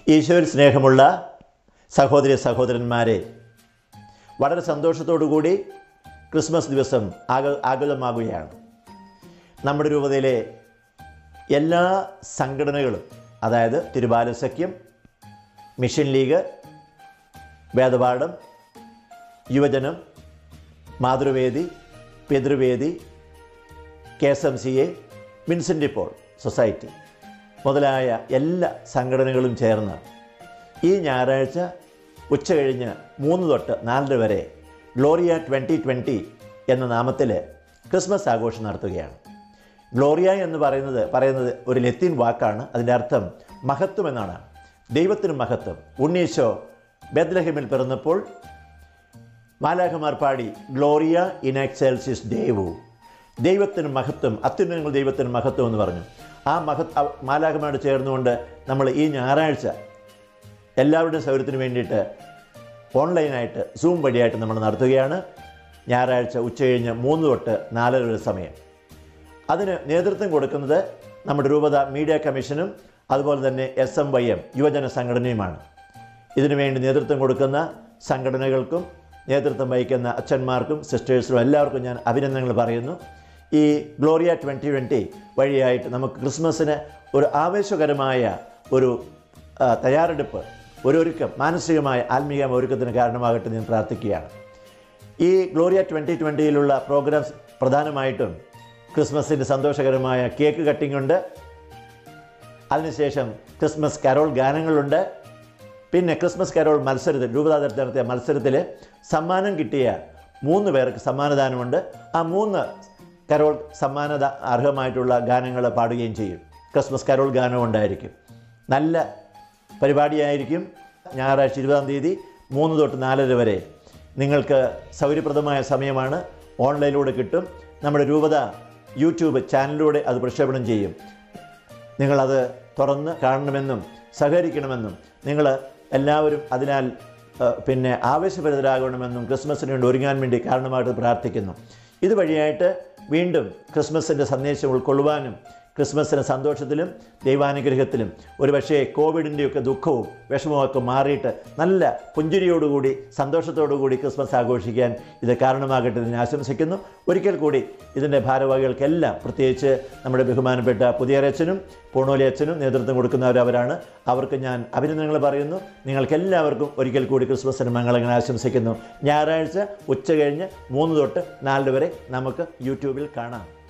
ഈശോയിൽ സ്നേഹമുള്ള സഹോദരി സഹോദരന്മാരെ വളരെ സന്തോഷത്തോടു കൂടി ക്രിസ്മസ് ദിവസം ആഗ ആഗതമാകുകയാണ് നമ്മുടെ രൂപതയിലെ എല്ലാ സംഘടനകളും അതായത് തിരുബാലസഖ്യം മിഷൻ ലീഗ് വേദപാഠം യുവജനം Mathruvedi Pithruvedi K S M C A Vincent Paul society മുതലായ എല്ലാ സംഘടനകളും ചേർന്ന് ഈ ഞായറാഴ്ച ഉച്ച കഴിഞ്ഞ് മൂന്ന് തൊട്ട് നാലര വരെ ഗ്ലോറിയ ട്വൻ്റി ട്വൻ്റി എന്ന നാമത്തിൽ ക്രിസ്മസ് ആഘോഷം നടത്തുകയാണ് ഗ്ലോറിയ എന്ന് പറയുന്നത് പറയുന്നത് ഒരു ലത്തീൻ വാക്കാണ് അതിൻ്റെ അർത്ഥം മഹത്വം എന്നാണ് ദൈവത്തിന് മഹത്വം ഉണ്ണീശോ ബെദ്ലഹിമിൽ പിറന്നപ്പോൾ മാലാഖമാർ പാടി ഗ്ലോറിയ ഇൻ എക്സെൽസിസ് ദേവു ദൈവത്തിന് മഹത്വം അത്യുന്നതങ്ങൾ ദൈവത്തിന് മഹത്വം എന്ന് പറഞ്ഞു ആ മഹത് ആ മാലാഖമാരോട് ചേർന്നുകൊണ്ട് നമ്മൾ ഈ ഞായറാഴ്ച എല്ലാവരുടെയും സൗകര്യത്തിന് വേണ്ടിയിട്ട് ഓൺലൈനായിട്ട് സൂം വഴിയായിട്ട് നമ്മൾ നടത്തുകയാണ് ഞായറാഴ്ച ഉച്ചകഴിഞ്ഞ് മൂന്ന് തൊട്ട് നാലര വരെ സമയം അതിന് നേതൃത്വം കൊടുക്കുന്നത് നമ്മുടെ രൂപത മീഡിയ കമ്മീഷനും അതുപോലെ തന്നെ എസ് എം വൈ എം യുവജന സംഘടനയുമാണ് ഇതിനുവേണ്ടി നേതൃത്വം കൊടുക്കുന്ന സംഘടനകൾക്കും നേതൃത്വം വഹിക്കുന്ന അച്ഛന്മാർക്കും സിസ്റ്റേഴ്സിനും എല്ലാവർക്കും ഞാൻ അഭിനന്ദനങ്ങൾ പറയുന്നു ഈ ഗ്ലോറിയ ട്വൻ്റി ട്വൻ്റി വഴിയായിട്ട് നമുക്ക് ക്രിസ്മസിന് ഒരു ആവേശകരമായ ഒരു ആ, തയ്യാറെടുപ്പ് ഒരു ഒരുക്കം മാനസികമായ ആത്മീയ ഒരുക്കത്തിന് കാരണമാകട്ടെ എന്ന് ഞാൻ പ്രാർത്ഥിക്കുകയാണ് ഈ ഗ്ലോറിയ ട്വൻ്റി ട്വൻ്റിയിലുള്ള പ്രോഗ്രാംസ് പ്രധാനമായിട്ടും ക്രിസ്മസിൻ്റെ സന്തോഷകരമായ കേക്ക് കട്ടിംഗ് ഉണ്ട് അതിനുശേഷം ക്രിസ്മസ് കരോൾ ഗാനങ്ങളുണ്ട് പിന്നെ ക്രിസ്മസ് കരോൾ മത്സരത്തിൽ രൂപതാതരത്തിൽ നടത്തിയ മത്സരത്തിൽ സമ്മാനം കിട്ടിയ മൂന്ന് പേർക്ക് സമ്മാനദാനമുണ്ട് ആ മൂന്ന് കരോൾ സമ്മാനദ അർഹമായിട്ടുള്ള ഗാനങ്ങൾ പാടുകയും ചെയ്യും ക്രിസ്മസ് കരോൾ ഗാനവും ഉണ്ടായിരിക്കും നല്ല പരിപാടിയായിരിക്കും ഞായറാഴ്ച ഇരുപതാം തീയതി മൂന്ന് തൊട്ട് നാലര വരെ നിങ്ങൾക്ക് സൗകര്യപ്രദമായ സമയമാണ് ഓൺലൈനിലൂടെ കിട്ടും നമ്മുടെ രൂപത യൂട്യൂബ് ചാനലിലൂടെ അത് പ്രക്ഷേപണം ചെയ്യും നിങ്ങളത് തുറന്ന് കാണണമെന്നും സഹകരിക്കണമെന്നും നിങ്ങൾ എല്ലാവരും അതിനാൽ ആ, പിന്നെ ആവേശഭരിതരാകണമെന്നും ക്രിസ്മസിന് വേണ്ടി ഒരുങ്ങാൻ വേണ്ടി കാരണമായിട്ട് പ്രാർത്ഥിക്കുന്നു ഇതുവഴിയായിട്ട് വീണ്ടും ക്രിസ്മസിൻ്റെ സന്ദേശം ഉൾക്കൊള്ളുവാനും ക്രിസ്മസിന് സന്തോഷത്തിലും ദൈവാനുഗ്രഹത്തിലും ഒരുപക്ഷേ കോവിഡിൻ്റെയൊക്കെ ദുഃഖവും വിഷമമൊക്കെ മാറിയിട്ട് നല്ല പുഞ്ചിരിയോടുകൂടി സന്തോഷത്തോടുകൂടി ക്രിസ്മസ് ആഘോഷിക്കാൻ ഇത് കാരണമാകട്ടെ എന്ന് ഞാൻ ആശംസിക്കുന്നു ഒരിക്കൽ കൂടി ഇതിൻ്റെ ഭാരവാഹികൾക്കെല്ലാം പ്രത്യേകിച്ച് നമ്മുടെ ബഹുമാനപ്പെട്ട പുതിയരച്ചനും പൂണോലി അച്ഛനും നേതൃത്വം കൊടുക്കുന്നവരവരാണ് അവർക്ക് ഞാൻ അഭിനന്ദനങ്ങൾ പറയുന്നു നിങ്ങൾക്കെല്ലാവർക്കും ഒരിക്കൽ കൂടി ക്രിസ്മസിന് മംഗളങ്ങൾ ആശംസിക്കുന്നു ഞായറാഴ്ച ഉച്ച കഴിഞ്ഞ് മൂന്ന് തൊട്ട് നാല് വരെ നമുക്ക് യൂട്യൂബിൽ കാണാം